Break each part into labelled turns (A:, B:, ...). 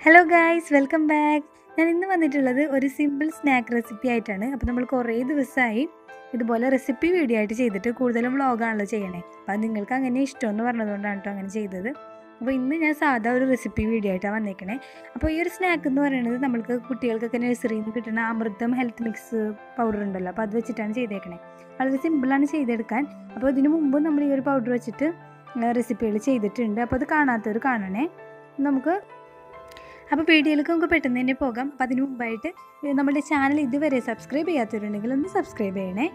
A: hello guys welcome back ഞാൻ ഇന്ന് വന്നിട്ടുള്ളത് ഒരു സിമ്പിൾ സ്നാക്ക് റെസിപ്പി ആയിട്ടാണ് അപ്പോൾ നമ്മൾ കുറേ ദിവസമായി ഇതുപോലെ റെസിപ്പി വീഡിയോ ആയിട്ട് ചെയ്തിട്ട് കൂടുതലും വ്ളോഗാണല്ലോ ചെയ്യണേ അപ്പോൾ അത് നിങ്ങൾക്ക് അങ്ങനെ ഇഷ്ടമെന്ന് പറഞ്ഞതുകൊണ്ടാണ് കേട്ടോ അങ്ങനെ ചെയ്തത് അപ്പോൾ ഇന്ന് ഞാൻ സാധാ ഒരു റെസിപ്പി വീഡിയോ ആയിട്ടാണ് വന്നേക്കണേ അപ്പോൾ ഈ ഒരു സ്നാക്ക് എന്ന് പറയുന്നത് നമ്മൾക്ക് കുട്ടികൾക്കൊക്കെ നഴ്സറിയിൽ നിന്ന് കിട്ടുന്ന അമൃതം ഹെൽത്ത് മിക്സ് പൗഡർ ഉണ്ടല്ലോ അപ്പോൾ അത് വെച്ചിട്ടാണ് ചെയ്തേക്കണേ വളരെ സിമ്പിളാണ് ചെയ്തെടുക്കാൻ അപ്പോൾ ഇതിനു മുമ്പ് നമ്മൾ ഈ ഒരു പൗഡർ വെച്ചിട്ട് റെസിപ്പികൾ ചെയ്തിട്ടുണ്ട് അപ്പോൾ അത് കാണാത്തവർ കാണണേ നമുക്ക് അപ്പോൾ വീഡിയോയിലേക്ക് നമുക്ക് പെട്ടെന്ന് തന്നെ പോകാം അപ്പോൾ അതിന് മുമ്പായിട്ട് നമ്മുടെ ചാനൽ ഇതുവരെ സബ്സ്ക്രൈബ് ചെയ്യാത്തവരുണ്ടെങ്കിൽ ഒന്ന് സബ്സ്ക്രൈബ് ചെയ്യണേ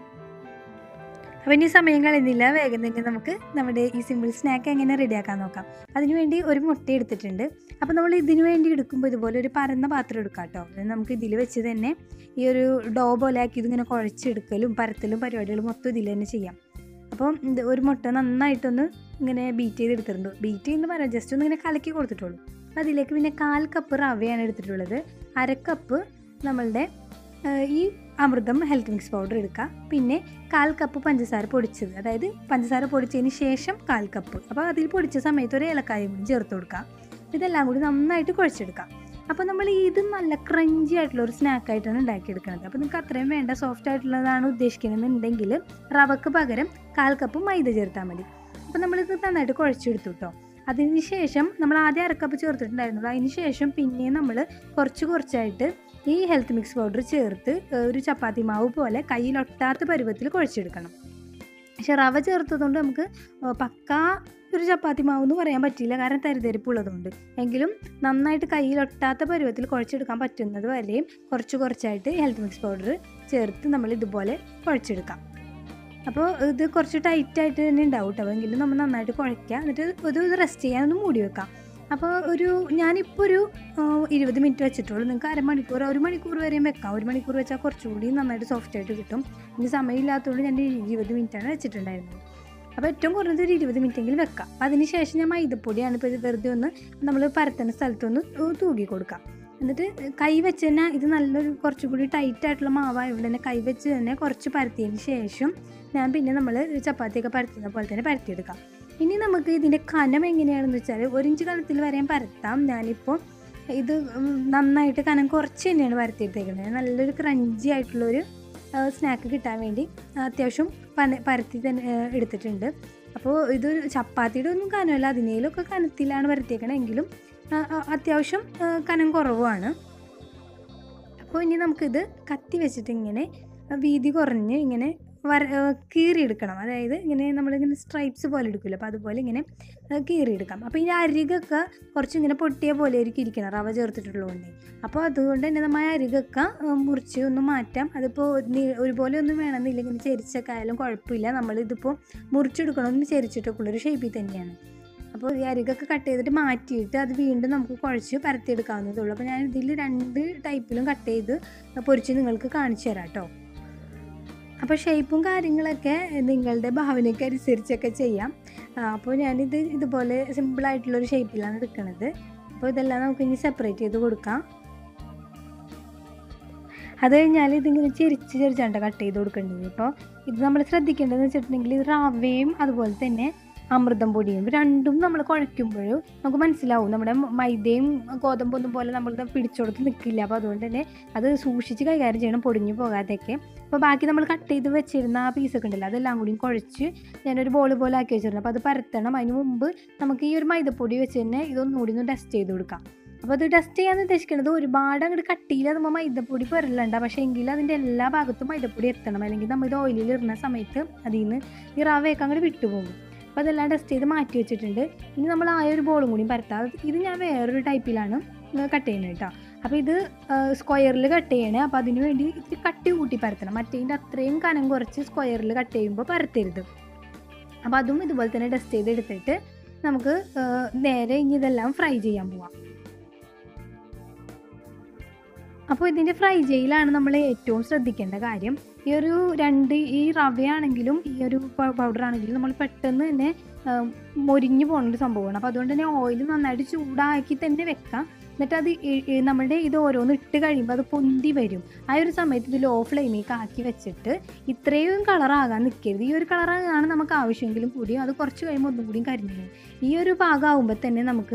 A: അപ്പോൾ ഇനി സമയം കളയുന്നില്ല വേഗം തന്നെ നമുക്ക് നമ്മുടെ ഈ സിമ്പിൾ സ്നാക്ക് എങ്ങനെ റെഡിയാക്കാൻ നോക്കാം അതിനുവേണ്ടി ഒരു മുട്ട എടുത്തിട്ടുണ്ട് അപ്പോൾ നമ്മൾ ഇതിനു വേണ്ടി എടുക്കുമ്പോൾ ഇതുപോലെ ഒരു പരന്ന പാത്രം എടുക്കാം കേട്ടോ അത് നമുക്ക് ഇതിൽ വെച്ച് തന്നെ ഈ ഒരു ഡോ പോലെ ആക്കി ഇതിങ്ങനെ കുഴച്ചെടുക്കലും പരത്തലും പരിപാടികളും മൊത്തം ഇതിൽ തന്നെ ചെയ്യാം അപ്പം ഇത് ഒരു മുട്ട നന്നായിട്ടൊന്ന് ഇങ്ങനെ ബീറ്റ് ചെയ്തെടുത്തിട്ടുണ്ട് ബീറ്റ് ചെയ്യുന്ന പറയാം ജസ്റ്റ് ഒന്ന് ഇങ്ങനെ കലക്കി കൊടുത്തിട്ടുള്ളൂ അപ്പോൾ അതിലേക്ക് പിന്നെ കാൽ കപ്പ് റവയാണ് എടുത്തിട്ടുള്ളത് അര കപ്പ് നമ്മളുടെ ഈ അമൃതം ഹെൽത്ത് മിക്സ് പൗഡർ എടുക്കുക പിന്നെ കാൽ കപ്പ് പഞ്ചസാര പൊടിച്ചത് അതായത് പഞ്ചസാര പൊടിച്ചതിന് ശേഷം കാൽ കപ്പ് അപ്പോൾ അതിൽ പൊടിച്ച സമയത്ത് ഒരു ഏലക്കായും കൂടി ചേർത്ത് കൊടുക്കുക ഇതെല്ലാം കൂടി നന്നായിട്ട് കുഴച്ചെടുക്കുക അപ്പോൾ നമ്മൾ ഇത് നല്ല ക്രഞ്ചി ആയിട്ടുള്ള ഒരു സ്നാക്കായിട്ടാണ് ഉണ്ടാക്കിയെടുക്കുന്നത് അപ്പോൾ നിങ്ങൾക്ക് അത്രയും വേണ്ട സോഫ്റ്റ് ആയിട്ടുള്ളതാണ് ഉദ്ദേശിക്കുന്നതെന്നുണ്ടെങ്കിൽ റവക്ക് പകരം കാൽ കപ്പ് മൈദ ചേർത്താൽ മതി അപ്പോൾ നമ്മളിത് നന്നായിട്ട് കുഴച്ചെടുത്തു കേട്ടോ അതിന് ശേഷം നമ്മൾ ആദ്യം അരക്കപ്പ് ചേർത്തിട്ടുണ്ടായിരുന്നുള്ളൂ അതിന് ശേഷം പിന്നെയും നമ്മൾ കുറച്ച് കുറച്ചായിട്ട് ഈ ഹെൽത്ത് മിക്സ് പൗഡർ ചേർത്ത് ഒരു ചപ്പാത്തി മാവ് പോലെ കയ്യിലൊട്ടാത്ത പരുവത്തിൽ കുഴച്ചെടുക്കണം പക്ഷെ റവ ചേർത്തതുകൊണ്ട് നമുക്ക് പക്കാ ഒരു ചപ്പാത്തി മാവ് എന്ന് പറയാൻ പറ്റില്ല കാരണം തരിതരിപ്പുള്ളതുകൊണ്ട് എങ്കിലും നന്നായിട്ട് കയ്യിലൊട്ടാത്ത പരുവത്തിൽ കുഴച്ചെടുക്കാൻ പറ്റുന്നത് വരെയും കുറച്ച് കുറച്ചായിട്ട് ഹെൽത്ത് മിക്സ് പൗഡർ ചേർത്ത് നമ്മൾ ഇതുപോലെ കുഴച്ചെടുക്കാം അപ്പോൾ ഇത് കുറച്ച് ടൈറ്റായിട്ട് തന്നെ ഉണ്ടാവും കേട്ടോ എങ്കിലും നമ്മൾ നന്നായിട്ട് കുഴയ്ക്കുക എന്നിട്ട് ഇത് റെസ്റ്റ് ചെയ്യാൻ ഒന്ന് മൂടി വെക്കാം അപ്പോൾ ഒരു ഞാനിപ്പോൾ ഒരു ഇരുപത് മിനിറ്റ് വെച്ചിട്ടുള്ളൂ നിങ്ങൾക്ക് അരമണിക്കൂർ ഒരു മണിക്കൂർ വരെയും വെക്കാം ഒരു മണിക്കൂർ വെച്ചാൽ കുറച്ചുകൂടി നന്നായിട്ട് സോഫ്റ്റ് ആയിട്ട് കിട്ടും എനിക്ക് സമയമില്ലാത്തതുകൊണ്ട് ഞാൻ ഇരുപത് മിനിറ്റാണ് വെച്ചിട്ടുണ്ടായിരുന്നത് അപ്പോൾ ഏറ്റവും കുറഞ്ഞത് ഒരു ഇരുപത് മിനിറ്റെങ്കിലും വെക്കാം അതിന് ശേഷം ഞാൻ മൈദപ്പൊടിയാണ് ഇപ്പോൾ വെറുതെ ഒന്ന് നമ്മൾ പരത്തുന്ന സ്ഥലത്തൊന്ന് തൂക്കി കൊടുക്കാം എന്നിട്ട് കൈ വെച്ച് തന്നെ ഇത് നല്ലൊരു കുറച്ചുകൂടി ടൈറ്റ് ആയിട്ടുള്ള മാവായതുകൊണ്ട് തന്നെ കൈ വെച്ച് തന്നെ കുറച്ച് പരത്തിയതിന് ശേഷം ഞാൻ പിന്നെ നമ്മൾ ചപ്പാത്തിയൊക്കെ പരത്തുന്ന പോലെ തന്നെ പരത്തിയെടുക്കാം ഇനി നമുക്ക് ഇതിൻ്റെ കനം എങ്ങനെയാണെന്ന് വെച്ചാൽ ഒരു ഇഞ്ച് കനത്തിൽ വരെയും പരത്താം ഞാനിപ്പോൾ ഇത് നന്നായിട്ട് കനം കുറച്ച് തന്നെയാണ് പരത്തിയെടുത്തേക്കുന്നത് നല്ലൊരു ക്രഞ്ചി ആയിട്ടുള്ളൊരു സ്നാക്ക് കിട്ടാൻ വേണ്ടി അത്യാവശ്യം പന പരത്തി തന്നെ എടുത്തിട്ടുണ്ട് അപ്പോൾ ഇതൊരു ചപ്പാത്തിയുടെ ഒന്നും കനമല്ല അതിനേലൊക്കെ കനത്തിലാണ് പരത്തിയേക്കണത് എങ്കിലും അത്യാവശ്യം കനം കുറവാണ് അപ്പോൾ ഇനി നമുക്കിത് കത്തി വെച്ചിട്ട് ഇങ്ങനെ വീതി കുറഞ്ഞ് ഇങ്ങനെ വര കീറിയെടുക്കണം അതായത് ഇങ്ങനെ നമ്മളിങ്ങനെ സ്ട്രൈപ്സ് പോലെ എടുക്കില്ല അപ്പോൾ അതുപോലെ ഇങ്ങനെ കീറിയെടുക്കാം അപ്പോൾ ഈ അരികൊക്കെ കുറച്ച് ഇങ്ങനെ പൊട്ടിയ പോലെ ആയിരിക്കും ഇരിക്കണം റവ ചേർത്തിട്ടുള്ളതുകൊണ്ട് അപ്പോൾ അതുകൊണ്ട് തന്നെ നമ്മൾ അരികൊക്കെ മുറിച്ച് ഒന്ന് മാറ്റാം അതിപ്പോൾ ഒരുപോലെ ഒന്നും വേണമെന്നില്ല ഇങ്ങനെ ചെരിച്ചൊക്കെ ആയാലും കുഴപ്പമില്ല നമ്മളിതിപ്പോൾ മുറിച്ചെടുക്കണമെന്ന് ചെരിച്ചിട്ടൊക്കെ ഉള്ളൊരു ഷേപ്പിൽ തന്നെയാണ് അപ്പോൾ ഈ അരികൊക്കെ കട്ട് ചെയ്തിട്ട് മാറ്റിയിട്ട് അത് വീണ്ടും നമുക്ക് കുഴച്ച് പരത്തിയെടുക്കാവുന്നതേ ഉള്ളൂ അപ്പോൾ ഞാൻ ഇതിൽ രണ്ട് ടൈപ്പിലും കട്ട് ചെയ്ത് പൊരിച്ച് നിങ്ങൾക്ക് കാണിച്ചു തരാം കേട്ടോ അപ്പോൾ ഷേപ്പും കാര്യങ്ങളൊക്കെ നിങ്ങളുടെ ഭാവനയ്ക്ക് അനുസരിച്ചൊക്കെ ചെയ്യാം അപ്പോൾ ഞാനിത് ഇതുപോലെ സിമ്പിളായിട്ടുള്ളൊരു ഷേപ്പിലാണ് എടുക്കുന്നത് അപ്പോൾ ഇതെല്ലാം നമുക്ക് ഇനി സെപ്പറേറ്റ് ചെയ്ത് കൊടുക്കാം അത് കഴിഞ്ഞാൽ ഇതിങ്ങനെ ചെരിച്ച് ചെരിച്ചാണ്ട് കട്ട് ചെയ്ത് കൊടുക്കേണ്ടത് അപ്പോൾ ഇത് നമ്മൾ ശ്രദ്ധിക്കേണ്ടതെന്ന് വെച്ചിട്ടുണ്ടെങ്കിൽ ഇത് റവയും അതുപോലെ തന്നെ അമൃതം പൊടിയും രണ്ടും നമ്മൾ കുഴയ്ക്കുമ്പോൾ നമുക്ക് മനസ്സിലാവും നമ്മുടെ മൈദയും ഗോതമ്പൊന്നും പോലെ നമ്മൾ പിടിച്ചെടുത്ത് നിൽക്കില്ല അപ്പോൾ അതുകൊണ്ട് തന്നെ അത് സൂക്ഷിച്ച് കൈകാര്യം ചെയ്യണം പൊടിഞ്ഞു പോകാതെയൊക്കെ അപ്പോൾ ബാക്കി നമ്മൾ കട്ട് ചെയ്ത് വെച്ചിരുന്ന ആ പീസൊക്കെ ഉണ്ടല്ലോ അതെല്ലാം കൂടി കുഴച്ച് ഞാനൊരു ബോൾ പോലെ ആക്കി വെച്ചിരുന്നു അപ്പോൾ അത് പരത്തണം അതിന് മുമ്പ് നമുക്ക് ഈ ഒരു മൈദപ്പൊടി വെച്ച് തന്നെ ഇതൊന്നുകൂടി ഒന്ന് ടെസ്റ്റ് ചെയ്ത് കൊടുക്കാം അപ്പോൾ അത് ടെസ്റ്റ് ചെയ്യാൻ ഉദ്ദേശിക്കുന്നത് ഒരുപാട് അങ്ങോട്ട് കട്ടിയിൽ നമ്മൾ മൈദപ്പൊടി പെരലുണ്ട പക്ഷേ എങ്കിലും അതിൻ്റെ എല്ലാ ഭാഗത്തും മൈദപ്പൊടി എത്തണം അല്ലെങ്കിൽ നമ്മൾ ഇത് ഓയിലിൽ ഇടുന്ന സമയത്ത് അതിൽ നിന്ന് ഈ റവയൊക്കെ അങ്ങോട്ട് വിട്ടുപോകും അപ്പോൾ അതെല്ലാം ടെസ്റ്റ് ചെയ്ത് മാറ്റി വെച്ചിട്ടുണ്ട് ഇനി നമ്മൾ ആ ഒരു ബോളും കൂടി പരത്താം ഇത് ഞാൻ വേറൊരു ടൈപ്പിലാണ് കട്ട് ചെയ്യുന്നത് കേട്ടോ അപ്പോൾ ഇത് സ്ക്വയറിൽ കട്ട് ചെയ്യണേ അപ്പോൾ അതിന് വേണ്ടി ഇത്തിരി കട്ടി കൂട്ടി പരത്തണം മറ്റേതിൻ്റെ അത്രയും കനം കുറച്ച് സ്ക്വയറിൽ കട്ട് ചെയ്യുമ്പോൾ പരത്തരുത് അപ്പോൾ അതും ഇതുപോലെ തന്നെ ടെസ്റ്റ് ചെയ്ത് എടുത്തിട്ട് നമുക്ക് നേരെ ഇനി ഇതെല്ലാം ഫ്രൈ ചെയ്യാൻ പോവാം അപ്പോൾ ഇതിൻ്റെ ഫ്രൈ ചെയ്യലാണ് നമ്മൾ ഏറ്റവും ശ്രദ്ധിക്കേണ്ട കാര്യം ഈ ഒരു രണ്ട് ഈ റവയാണെങ്കിലും ഈ ഒരു പൗഡർ ആണെങ്കിലും നമ്മൾ പെട്ടെന്ന് തന്നെ മൊരിഞ്ഞു പോകുന്ന ഒരു സംഭവമാണ് അപ്പോൾ അതുകൊണ്ട് തന്നെ ഓയിൽ നന്നായിട്ട് ചൂടാക്കി തന്നെ വെക്കാം എന്നിട്ട് അത് നമ്മുടെ ഇത് ഓരോന്ന് ഇട്ട് കഴിയുമ്പോൾ അത് പൊന്തി വരും ആ ഒരു സമയത്ത് ഇത് ലോ ഫ്ലെയിമിലേക്ക് ആക്കി വെച്ചിട്ട് ഇത്രയും കളറാകാൻ നിൽക്കരുത് ഈ ഒരു കളറാണ് നമുക്ക് ആവശ്യമെങ്കിലും കൂടി അത് കുറച്ച് കഴിയുമ്പോൾ ഒന്നും കൂടിയും കരിഞ്ഞു ഈ ഒരു പാകമാകുമ്പോൾ തന്നെ നമുക്ക്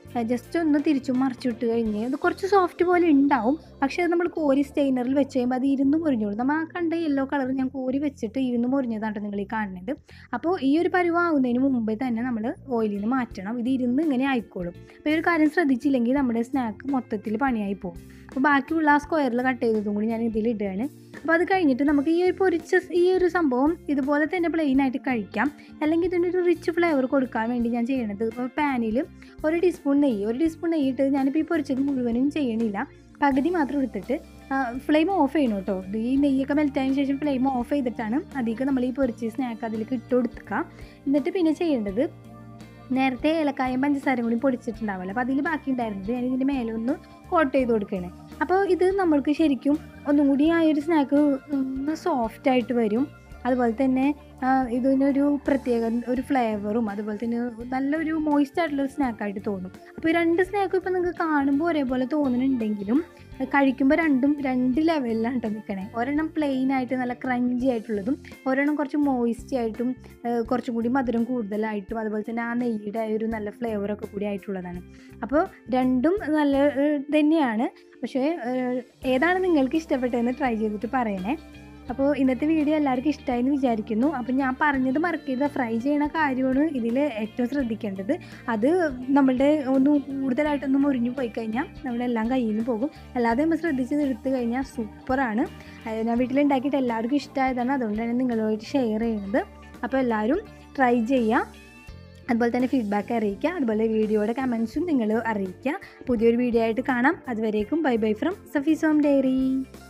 A: ജസ്റ്റ് ഒന്ന് തിരിച്ചും മറിച്ചിട്ട് കഴിഞ്ഞ് അത് കുറച്ച് സോഫ്റ്റ് പോലെ ഉണ്ടാവും പക്ഷേ അത് നമ്മൾ കോരി സ്റ്റെയിനറിൽ വെച്ച് കഴിയുമ്പോൾ അത് ഇരുന്ന് മുറിഞ്ഞോളും നമ്മൾ ആ കണ്ട യെല്ലോ കളർ ഞാൻ കോരി വെച്ചിട്ട് ഇരുന്ന് മുറിഞ്ഞതാണ് നിങ്ങൾ ഈ കാണുന്നത് അപ്പോൾ ഈ ഒരു പരുവാകുന്നതിന് മുമ്പേ തന്നെ നമ്മൾ ഓയിലിൽ നിന്ന് മാറ്റണം ഇത് ഇരുന്ന് ഇങ്ങനെ ആയിക്കോളും അപ്പോൾ ഈ ഒരു കാര്യം ശ്രദ്ധിച്ചില്ലെങ്കിൽ നമ്മുടെ സ്നാക്ക് മൊത്തത്തിൽ പണിയായി പോകും അപ്പോൾ ബാക്കിയുള്ള ആ സ്ക്വയറിൽ കട്ട് ചെയ്തതും കൂടി ഞാൻ ഇതിൽ ഇടുകയാണ് അപ്പോൾ അത് കഴിഞ്ഞിട്ട് നമുക്ക് ഈ ഒരു പൊരിച്ച ഈ ഒരു സംഭവം ഇതുപോലെ തന്നെ പ്ലെയിൻ ആയിട്ട് കഴിക്കാം അല്ലെങ്കിൽ ഇതിനൊരു റിച്ച് ഫ്ലേവർ കൊടുക്കാൻ വേണ്ടി ഞാൻ ചെയ്യണത് ഇപ്പോൾ പാനിൽ ഒരു ടീസ്പൂൺ നെയ്യ് ഒരു ടീസ്പൂൺ നെയ്യ് ഇട്ട് ഞാനിപ്പോൾ ഈ പൊരിച്ചത് മുഴുവനും ചെയ്യണില്ല പകുതി മാത്രം എടുത്തിട്ട് ഫ്ലെയിം ഓഫ് ചെയ്യണം കേട്ടോ ഇത് ഈ നെയ്യൊക്കെ മെൽറ്റായതിനു ശേഷം ഫ്ലെയിം ഓഫ് ചെയ്തിട്ടാണ് അധികം നമ്മൾ ഈ പൊരിച്ച സ്നാക്ക് അതിലേക്ക് ഇട്ട് കൊടുക്കുക എന്നിട്ട് പിന്നെ ചെയ്യേണ്ടത് നേരത്തെ ഏലക്കായും പഞ്ചസാരയും കൂടി പൊടിച്ചിട്ടുണ്ടാവില്ല അപ്പോൾ അതിൽ ബാക്കി ഉണ്ടായിരുന്നത് ഞാൻ ഇതിൻ്റെ മേലെ ഒന്ന് കോട്ട് ചെയ്ത് കൊടുക്കുകയാണ് അപ്പോൾ ഇത് നമ്മൾക്ക് ശരിക്കും ഒന്നും കൂടി ആ ഒരു സ്നാക്ക് ഒന്ന് സോഫ്റ്റ് ആയിട്ട് വരും അതുപോലെ തന്നെ ആ, ഇതിനൊരു പ്രത്യേക ഒരു ഫ്ലേവറും അതുപോലെ തന്നെ നല്ലൊരു മോയിസ്റ്റ് ആയിട്ടുള്ള ഒരു സ്നാക്കായിട്ട് തോന്നും അപ്പോൾ ഈ രണ്ട് സ്നാക്കും ഇപ്പോൾ നിങ്ങൾക്ക് കാണുമ്പോൾ ഒരേപോലെ തോന്നുന്നുണ്ടെങ്കിലും കഴിക്കുമ്പോൾ രണ്ടും രണ്ട് ലെവലിലാണ് കേട്ടോ നിൽക്കണേ ഒരെണ്ണം പ്ലെയിൻ ആയിട്ട് നല്ല ക്രഞ്ചി ആയിട്ടുള്ളതും ഒരെണ്ണം കുറച്ച് മോയിസ്റ്റി ആയിട്ടും ഏഹ് കുറച്ചും കൂടി മധുരം കൂടുതലായിട്ടും അതുപോലെ തന്നെ ആ നെയ്യുടെ ആ ഒരു നല്ല ഫ്ലേവറൊക്കെ കൂടി ആയിട്ടുള്ളതാണ് അപ്പോൾ രണ്ടും നല്ല ഏഹ് തന്നെയാണ് പക്ഷേ ഏഹ് ഏതാണ് നിങ്ങൾക്ക് ഇഷ്ടപ്പെട്ടതെന്ന് ട്രൈ ചെയ്തിട്ട് പറയണേ അപ്പോൾ ഇന്നത്തെ വീഡിയോ എല്ലാവർക്കും ഇഷ്ടമായി എന്ന് വിചാരിക്കുന്നു അപ്പോൾ ഞാൻ പറഞ്ഞത് മറക്കരുത് ഫ്രൈ ചെയ്യണ കാര്യമാണ് ഇതിൽ ഏറ്റവും ശ്രദ്ധിക്കേണ്ടത് അത് നമ്മളുടെ ഒന്ന് കൂടുതലായിട്ടൊന്നും മുറിഞ്ഞു പോയി കഴിഞ്ഞാൽ നമ്മളെല്ലാം കയ്യിൽ നിന്ന് പോകും അല്ലാതെ നമ്മൾ ശ്രദ്ധിച്ചത് എടുത്തു കഴിഞ്ഞാൽ സൂപ്പറാണ് അത് ഞാൻ വീട്ടിലുണ്ടാക്കിയിട്ട് എല്ലാവർക്കും ഇഷ്ടമായതാണ് അതുകൊണ്ടാണ് നിങ്ങളുമായിട്ട് ഷെയർ ചെയ്യുന്നത് അപ്പോൾ എല്ലാവരും ട്രൈ ചെയ്യുക അതുപോലെ തന്നെ ഫീഡ്ബാക്ക് അറിയിക്കുക അതുപോലെ വീഡിയോയുടെ കമൻസും നിങ്ങൾ അറിയിക്കുക പുതിയൊരു വീഡിയോ ആയിട്ട് കാണാം അതുവരേക്കും bye bye from Safees home diary